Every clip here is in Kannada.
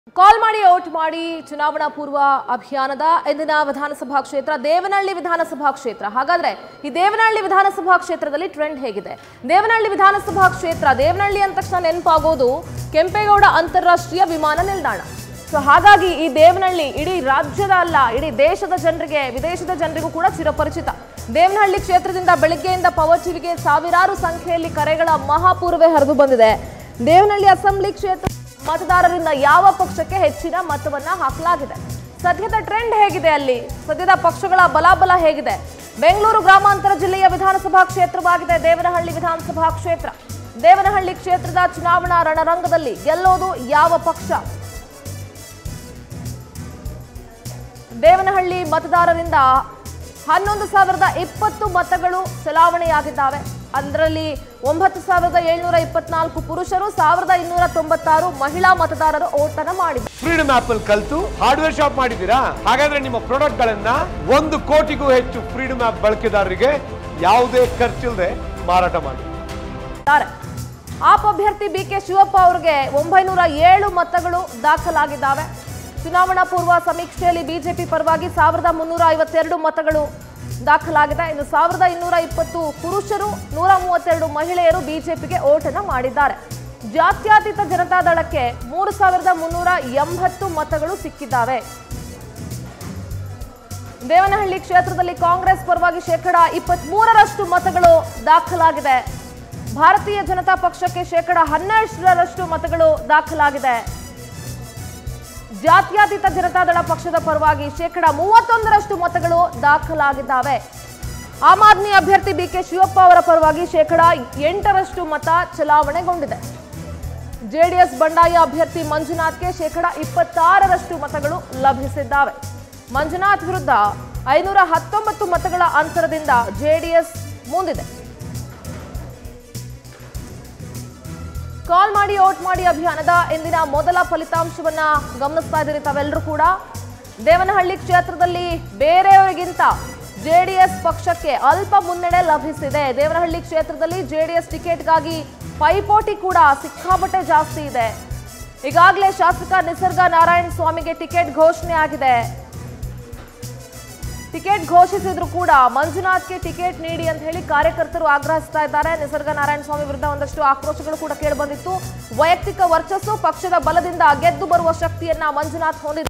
ಕಾಲ್ ಮಾಡಿ ಓಟ್ ಮಾಡಿ ಚುನಾವಣಾ ಪೂರ್ವ ಅಭಿಯಾನದ ಇಂದಿನ ವಿಧಾನಸಭಾ ಕ್ಷೇತ್ರ ದೇವನಹಳ್ಳಿ ವಿಧಾನಸಭಾ ಕ್ಷೇತ್ರ ಹಾಗಾದ್ರೆ ಈ ದೇವನಹಳ್ಳಿ ವಿಧಾನಸಭಾ ಕ್ಷೇತ್ರದಲ್ಲಿ ಟ್ರೆಂಡ್ ಹೇಗಿದೆ ದೇವನಹಳ್ಳಿ ವಿಧಾನಸಭಾ ಕ್ಷೇತ್ರ ದೇವನಹಳ್ಳಿ ಅಂದ ತಕ್ಷಣ ನೆನಪಾಗೋದು ಕೆಂಪೇಗೌಡ ಅಂತಾರಾಷ್ಟ್ರೀಯ ವಿಮಾನ ನಿಲ್ದಾಣ ಸೊ ಹಾಗಾಗಿ ಈ ದೇವನಹಳ್ಳಿ ಇಡೀ ರಾಜ್ಯದ ಅಲ್ಲ ಇಡೀ ದೇಶದ ಜನರಿಗೆ ವಿದೇಶದ ಜನರಿಗೂ ಕೂಡ ಚಿರಪರಿಚಿತ ದೇವನಹಳ್ಳಿ ಕ್ಷೇತ್ರದಿಂದ ಬೆಳಗ್ಗೆಯಿಂದ ಪವರ್ ಟಿವಿಗೆ ಸಾವಿರಾರು ಸಂಖ್ಯೆಯಲ್ಲಿ ಕರೆಗಳ ಮಹಾಪೂರ್ವೇ ಹರಿದು ಬಂದಿದೆ ದೇವನಹಳ್ಳಿ ಅಸೆಂಬ್ಲಿ ಕ್ಷೇತ್ರ ಮತದಾರರಿಂದ ಯಾವ ಪಕ್ಷಕ್ಕೆ ಹೆಚ್ಚಿನ ಮತವನ್ನ ಹಾಕಲಾಗಿದೆ ಸದ್ಯದ ಟ್ರೆಂಡ್ ಹೇಗಿದೆ ಅಲ್ಲಿ ಸದ್ಯದ ಪಕ್ಷಗಳ ಬಲಾಬಲ ಹೇಗಿದೆ ಬೆಂಗಳೂರು ಗ್ರಾಮಾಂತರ ಜಿಲ್ಲೆಯ ವಿಧಾನಸಭಾ ಕ್ಷೇತ್ರವಾಗಿದೆ ದೇವನಹಳ್ಳಿ ವಿಧಾನಸಭಾ ಕ್ಷೇತ್ರ ದೇವನಹಳ್ಳಿ ಕ್ಷೇತ್ರದ ಚುನಾವಣಾ ರಣರಂಗದಲ್ಲಿ ಗೆಲ್ಲೋದು ಯಾವ ಪಕ್ಷ ದೇವನಹಳ್ಳಿ ಮತದಾರರಿಂದ ಹನ್ನೊಂದು ಸಾವಿರದ ಇಪ್ಪತ್ತು ಮತಗಳು ಚಲಾವಣೆಯಾಗಿದ್ದಾವೆ ಅದರಲ್ಲಿ ಒಂಬತ್ತು ಸಾವಿರದ ಏಳ್ನೂರ ಇಪ್ಪತ್ನಾಲ್ಕು ಪುರುಷರು ಸಾವಿರದ ಇನ್ನೂರ ತೊಂಬತ್ತಾರು ಮಹಿಳಾ ಮತದಾರರು ಓಟನ್ನು ಮಾಡಿದ್ದಾರೆ ಫ್ರೀಡಮ್ ಆಪ್ ಅಲ್ಲಿ ಕಲ್ತು ಹಾರ್ಡ್ವೇರ್ ಶಾಪ್ ಮಾಡಿದ್ದೀರಾ ಹಾಗಾದ್ರೆ ನಿಮ್ಮ ಪ್ರಾಡಕ್ಟ್ ಗಳನ್ನ ಒಂದು ಕೋಟಿಗೂ ಹೆಚ್ಚು ಫ್ರೀಡಮ್ ಆಪ್ ಬಳಕೆದಾರರಿಗೆ ಯಾವುದೇ ಖರ್ಚಿಲ್ಲದೆ ಮಾರಾಟ ಮಾಡಿ ಇದ್ದಾರೆ ಆಪ್ ಅಭ್ಯರ್ಥಿ ಬಿ ಕೆ ಶಿವಪ್ಪ ಅವರಿಗೆ ಒಂಬೈನೂರ ಏಳು ಮತಗಳು ದಾಖಲಾಗಿದ್ದಾವೆ ಚುನಾವಣಾ ಪೂರ್ವ ಸಮೀಕ್ಷೆಯಲ್ಲಿ ಬಿಜೆಪಿ ಪರವಾಗಿ ಸಾವಿರದ ಮುನ್ನೂರ ಐವತ್ತೆರಡು ಮತಗಳು ದಾಖಲಾಗಿದೆ ಇನ್ನು ಸಾವಿರದ ಇನ್ನೂರ ಇಪ್ಪತ್ತು ಪುರುಷರು ನೂರ ಮೂವತ್ತೆರಡು ಮಹಿಳೆಯರು ಬಿಜೆಪಿಗೆ ಓಟನ್ನು ಮಾಡಿದ್ದಾರೆ ಜಾತ್ಯತೀತ ಜನತಾದಳಕ್ಕೆ ಮೂರು ಸಾವಿರದ ಮುನ್ನೂರ ಎಂಬತ್ತು ಮತಗಳು ಸಿಕ್ಕಿದ್ದಾವೆ ದೇವನಹಳ್ಳಿ ಕ್ಷೇತ್ರದಲ್ಲಿ ಕಾಂಗ್ರೆಸ್ ಪರವಾಗಿ ಶೇಕಡ ಇಪ್ಪತ್ತ್ ಮೂರರಷ್ಟು ಮತಗಳು ದಾಖಲಾಗಿದೆ ಭಾರತೀಯ ಜನತಾ ಪಕ್ಷಕ್ಕೆ ಶೇಕಡ ಹನ್ನೆರಡರಷ್ಟು ಮತಗಳು ದಾಖಲಾಗಿದೆ ಜಾತ್ಯತೀತ ಜನತಾದಳ ಪಕ್ಷದ ಪರವಾಗಿ ಶೇಕಡ ಮೂವತ್ತೊಂದರಷ್ಟು ಮತಗಳು ದಾಖಲಾಗಿದ್ದಾವೆ ಆಮ್ ಆದ್ಮಿ ಅಭ್ಯರ್ಥಿ ಬಿ ಕೆ ಶಿವಪ್ಪ ಅವರ ಪರವಾಗಿ ಶೇಕಡ ಎಂಟರಷ್ಟು ಮತ ಚಲಾವಣೆಗೊಂಡಿದೆ ಜೆಡಿಎಸ್ ಬಂಡಾಯ ಅಭ್ಯರ್ಥಿ ಮಂಜುನಾಥ್ಗೆ ಶೇಕಡ ಇಪ್ಪತ್ತಾರರಷ್ಟು ಮತಗಳು ಲಭಿಸಿದ್ದಾವೆ ಮಂಜುನಾಥ್ ವಿರುದ್ಧ ಐನೂರ ಹತ್ತೊಂಬತ್ತು ಮತಗಳ ಅಂತರದಿಂದ ಜೆಡಿಎಸ್ ಮುಂದಿದೆ ಕಾಲ್ ಮಾಡಿ ಔಟ್ ಮಾಡಿ ಅಭಿಯಾನದ ಇಂದಿನ ಮೊದಲ ಫಲಿತಾಂಶವನ್ನ ಗಮನಿಸ್ತಾ ಇದ್ದೀರಿ ತಾವೆಲ್ಲರೂ ಕೂಡ ದೇವನಹಳ್ಳಿ ಕ್ಷೇತ್ರದಲ್ಲಿ ಬೇರೆಯವರಿಗಿಂತ ಜೆಡಿಎಸ್ ಪಕ್ಷಕ್ಕೆ ಅಲ್ಪ ಮುನ್ನಡೆ ಲಭಿಸಿದೆ ದೇವನಹಳ್ಳಿ ಕ್ಷೇತ್ರದಲ್ಲಿ ಜೆಡಿಎಸ್ ಟಿಕೆಟ್ಗಾಗಿ ಪೈಪೋಟಿ ಕೂಡ ಸಿಕ್ಕಾಪಟ್ಟೆ ಜಾಸ್ತಿ ಇದೆ ಈಗಾಗಲೇ ಶಾಸಕ ನಿಸರ್ಗ ನಾರಾಯಣ ಸ್ವಾಮಿಗೆ ಟಿಕೆಟ್ ಘೋಷಣೆ ಆಗಿದೆ ಟಿಕೆಟ್ ಘೋಷಿಸಿದ್ರು ಕೂಡ ಮಂಜುನಾಥ್ಗೆ ಟಿಕೆಟ್ ನೀಡಿ ಅಂತ ಹೇಳಿ ಕಾರ್ಯಕರ್ತರು ಆಗ್ರಹಿಸ್ತಾ ಇದ್ದಾರೆ ನಿಸರ್ಗ ನಾರಾಯಣ ಸ್ವಾಮಿ ವಿರುದ್ಧ ಒಂದಷ್ಟು ಆಕ್ರೋಶಗಳು ಕೂಡ ಕೇಳಿಬಂದಿತ್ತು ವೈಯಕ್ತಿಕ ವರ್ಚಸ್ಸು ಪಕ್ಷದ ಬಲದಿಂದ ಗೆದ್ದು ಬರುವ ಶಕ್ತಿಯನ್ನ ಮಂಜುನಾಥ್ ಹೊಂದಿದ್ದಾರೆ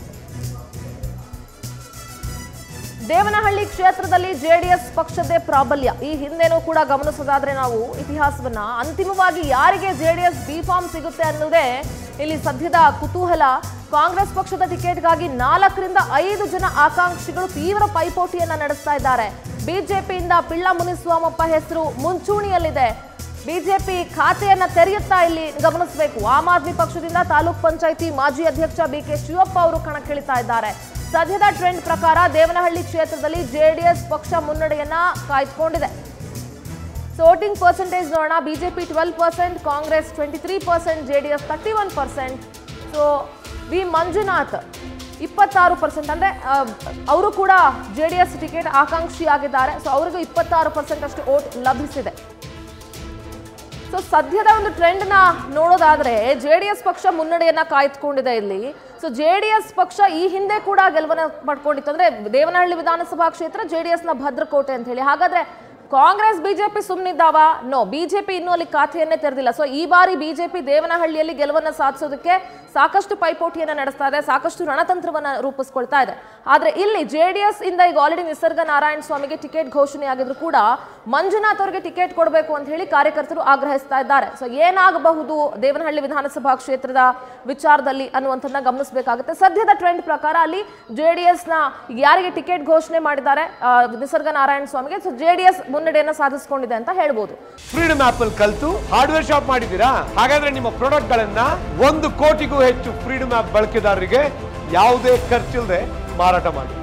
ದೇವನಹಳ್ಳಿ ಕ್ಷೇತ್ರದಲ್ಲಿ ಜೆಡಿಎಸ್ ಪಕ್ಷದೇ ಪ್ರಾಬಲ್ಯ ಈ ಹಿಂದೆನೂ ಕೂಡ ಗಮನಿಸೋದಾದ್ರೆ ನಾವು ಇತಿಹಾಸವನ್ನ ಅಂತಿಮವಾಗಿ ಯಾರಿಗೆ ಜೆಡಿಎಸ್ ಬಿ ಫಾರ್ಮ್ ಸಿಗುತ್ತೆ ಅನ್ನೋದೇ ಇಲ್ಲಿ ಸದ್ಯದ ಕುತೂಹಲ ಕಾಂಗ್ರೆಸ್ ಪಕ್ಷದ ಟಿಕೆಟ್ಗಾಗಿ ನಾಲ್ಕರಿಂದ ಐದು ಜನ ಆಕಾಂಕ್ಷಿಗಳು ತೀವ್ರ ಪೈಪೋಟಿಯನ್ನ ನಡೆಸ್ತಾ ಇದ್ದಾರೆ ಬಿಜೆಪಿಯಿಂದ ಪಿಳ್ಳ ಮುನಿಸ್ವಾಮಪ್ಪ ಹೆಸರು ಮುಂಚೂಣಿಯಲ್ಲಿದೆ ಬಿಜೆಪಿ ಖಾತೆಯನ್ನ ತೆರೆಯುತ್ತಾ ಇಲ್ಲಿ ಗಮನಿಸಬೇಕು ಆಮ್ ಆದ್ಮಿ ಪಕ್ಷದಿಂದ ತಾಲೂಕ್ ಪಂಚಾಯಿತಿ ಮಾಜಿ ಅಧ್ಯಕ್ಷ ಬಿ ಕೆ ಶಿವಪ್ಪ ಅವರು ಕಣಕ್ಕಿಳಿತಾ ಇದ್ದಾರೆ ಸದ್ಯದ ಟ್ರೆಂಡ್ ಪ್ರಕಾರ ದೇವನಹಳ್ಳಿ ಕ್ಷೇತ್ರದಲ್ಲಿ ಜೆಡಿಎಸ್ ಪಕ್ಷ ಮುನ್ನಡೆಯನ್ನ ಕಾಯ್ದುಕೊಂಡಿದೆ ಸೊ ವೋಟಿಂಗ್ ಪರ್ಸೆಂಟೇಜ್ ನೋಡೋಣ BJP twelve percent Congress twenty three percent J D S thirty one percent so V Manjunath ಇಪ್ಪತ್ತಾರು ಪರ್ಸೆಂಟ್ ಅಂದರೆ ಅವರು ಕೂಡ ಜೆ ಡಿ ಎಸ್ ಟಿಕೆಟ್ ಆಕಾಂಕ್ಷಿಯಾಗಿದ್ದಾರೆ ಸೊ ಅವರಿಗೂ ಇಪ್ಪತ್ತಾರು ಪರ್ಸೆಂಟ್ ಅಷ್ಟು ವೋಟ್ ಲಭಿಸಿದೆ ಸೊ ಸದ್ಯದ ಒಂದು ಟ್ರೆಂಡ್ನ ನೋಡೋದಾದ್ರೆ ಜೆ ಡಿ ಎಸ್ ಪಕ್ಷ ಮುನ್ನಡೆಯನ್ನ ಕಾಯ್ದುಕೊಂಡಿದೆ ಇಲ್ಲಿ ಸೊ ಜೆ ಡಿ ಎಸ್ ಪಕ್ಷ ಈ ಹಿಂದೆ ಕೂಡ ಗೆಲುವನ್ನ ಪಡ್ಕೊಂಡಿತ್ತು ಅಂದ್ರೆ ದೇವನಹಳ್ಳಿ ವಿಧಾನಸಭಾ ಕ್ಷೇತ್ರ ಜೆ ಡಿ ಎಸ್ನ ಭದ್ರಕೋಟೆ ಅಂತ ಹೇಳಿ ಹಾಗಾದ್ರೆ ಕಾಂಗ್ರೆಸ್ ಬಿಜೆಪಿ ಸುಮ್ಮನಿದ್ದಾವ ನೋ ಬಿಜೆಪಿ ಇನ್ನೂ ಅಲ್ಲಿ ಖಾತೆಯನ್ನೇ ತೆರೆದಿಲ್ಲ ಸೊ ಈ ಬಾರಿ ಬಿಜೆಪಿ ದೇವನಹಳ್ಳಿಯಲ್ಲಿ ಗೆಲುವನ್ನ ಸಾಧಿಸೋದಕ್ಕೆ ಸಾಕಷ್ಟು ಪೈಪೋಟಿಯನ್ನ ನಡೆಸ್ತಾ ಇದೆ ಸಾಕಷ್ಟು ರಣತಂತ್ರವನ್ನ ರೂಪಿಸ್ಕೊಳ್ತಾ ಇದೆ ಆದ್ರೆ ಇಲ್ಲಿ ಜೆ ಡಿ ಎಸ್ ಇಂದ ಈಗ ಆಲ್ರೆಡಿ ನಿಸರ್ಗ ನಾರಾಯಣ ಸ್ವಾಮಿಗೆ ಟಿಕೆಟ್ ಘೋಷಣೆ ಆಗಿದ್ರು ಕೂಡ ಮಂಜುನಾಥ್ ಅವರಿಗೆ ಟಿಕೆಟ್ ಕೊಡಬೇಕು ಅಂತ ಹೇಳಿ ಕಾರ್ಯಕರ್ತರು ಆಗ್ರಹಿಸ್ತಾ ಇದ್ದಾರೆ ಸೊ ಏನಾಗಬಹುದು ದೇವನಹಳ್ಳಿ ವಿಧಾನಸಭಾ ಕ್ಷೇತ್ರದ ವಿಚಾರದಲ್ಲಿ ಅನ್ನುವಂಥದ್ದನ್ನ ಗಮನಿಸಬೇಕಾಗುತ್ತೆ ಸದ್ಯದ ಟ್ರೆಂಡ್ ಪ್ರಕಾರ ಅಲ್ಲಿ ಜೆ ಡಿ ಎಸ್ನ ಯಾರಿಗೆ ಟಿಕೆಟ್ ಘೋಷಣೆ ಮಾಡಿದ್ದಾರೆ ಆ, ನಿಸರ್ಗ ನಾರಾಯಣ ಸ್ವಾಮಿಗೆ ಸೊ ಜೆ ಡಿ ಎಸ್ ಮುನ್ನಡೆಯನ್ನ ಸಾಧಿಸಿಕೊಂಡಿದೆ ಅಂತ ಹೇಳ್ಬೋದು ಫ್ರೀಡಮ್ ಆಪ್ ಅಲ್ಲಿ ಕಲ್ತು ಹಾರ್ಡ್ವೇರ್ ಶಾಪ್ ಮಾಡಿದ್ದೀರಾ ಹಾಗಾದ್ರೆ ನಿಮ್ಮ ಪ್ರಾಡಕ್ಟ್ ಗಳನ್ನ ಒಂದು ಕೋಟಿಗೂ ಹೆಚ್ಚು ಫ್ರೀಡಮ್ ಆಪ್ ಬಳಕೆದಾರರಿಗೆ ಯಾವುದೇ ಖರ್ಚಿಲ್ಲದೆ ಮಾರಾಟ ಮಾಡಿ